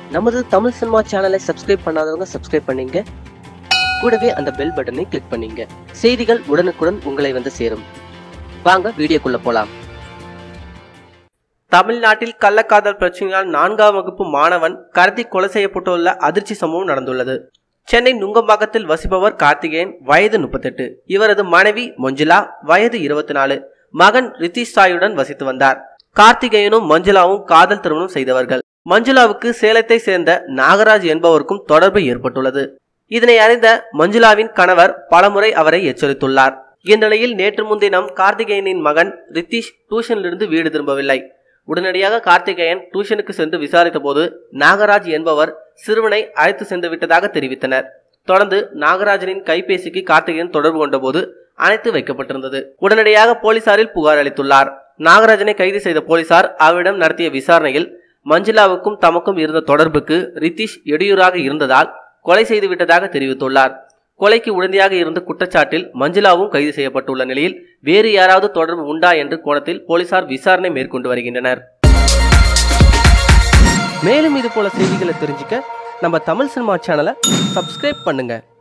நமது தமிழ் சினிமா சேனலை சப்ஸ்கிரைப் பண்ணாதவங்க சப்ஸ்கிரைப் பண்ணீங்க கூடவே அந்த பெல் பட்டனை கிளிக் பண்ணீங்க செய்திகள் உடனுக்குடன் உங்களை வந்து சேரும் வாங்க வீடியோக்குள்ள போலாம் தமிழ்நாட்டில் கள்ளக்காதல் பிரச்சனையால் நான்காம் வகுப்பு மாணவன் கடத்தி கொலை செய்யப்பட்டுள்ள அதிர்ச்சி சம்பவம் நடந்துள்ளது சென்னை நுங்கம்பாக்கத்தில் வசிப்பவர் கார்த்திகேயன் வயது முப்பத்தெட்டு இவரது மனைவி மஞ்சுளா வயது இருபத்தி நாலு மகன் ரித்திஷ் சாயுடன் வசித்து வந்தார் கார்த்திகேயனும் மஞ்சுளாவும் காதல் திருமணம் செய்தவர்கள் மஞ்சுளாவுக்கு சேலத்தை சேர்ந்த நாகராஜ் என்பவருக்கும் தொடர்பு ஏற்பட்டுள்ளது இதனை அறிந்த மஞ்சுளாவின் கணவர் பலமுறை அவரை எச்சரித்துள்ளார் இந்நிலையில் நேற்று முன்தினம் கார்த்திகேயனின் மகன் ரித்திஷ் டியூஷனிலிருந்து வீடு திரும்பவில்லை உடனடியாக கார்த்திகேயன் டியூஷனுக்கு சென்று விசாரித்த போது நாகராஜ் என்பவர் சிறுவனை அழைத்து சென்று விட்டதாக தெரிவித்தனர் தொடர்ந்து நாகராஜனின் கைபேசிக்கு கார்த்திகேயன் தொடர்பு கொண்டபோது அணைத்து வைக்கப்பட்டிருந்தது உடனடியாக போலீசாரில் புகார் அளித்துள்ளார் நாகராஜனை கைது செய்த போலீசார் அவரிடம் நடத்திய விசாரணையில் மஞ்சுளாவுக்கும் தமக்கும் இருந்த தொடர்புக்கு ரித்திஷ் இடையூறாக இருந்ததால் கொலை செய்து விட்டதாக தெரிவித்துள்ளார் கொலைக்கு உடந்தையாக இருந்த குற்றச்சாட்டில் மஞ்சுளாவும் கைது செய்யப்பட்டுள்ள நிலையில் வேறு யாராவது தொடர்பு உண்டா என்று கோணத்தில் போலீசார் விசாரணை மேற்கொண்டு வருகின்றனர் மேலும் இது போல செய்திகளை தெரிஞ்சுக்க நம்ம தமிழ் சினிமா சேனலை சப்ஸ்கிரைப் பண்ணுங்க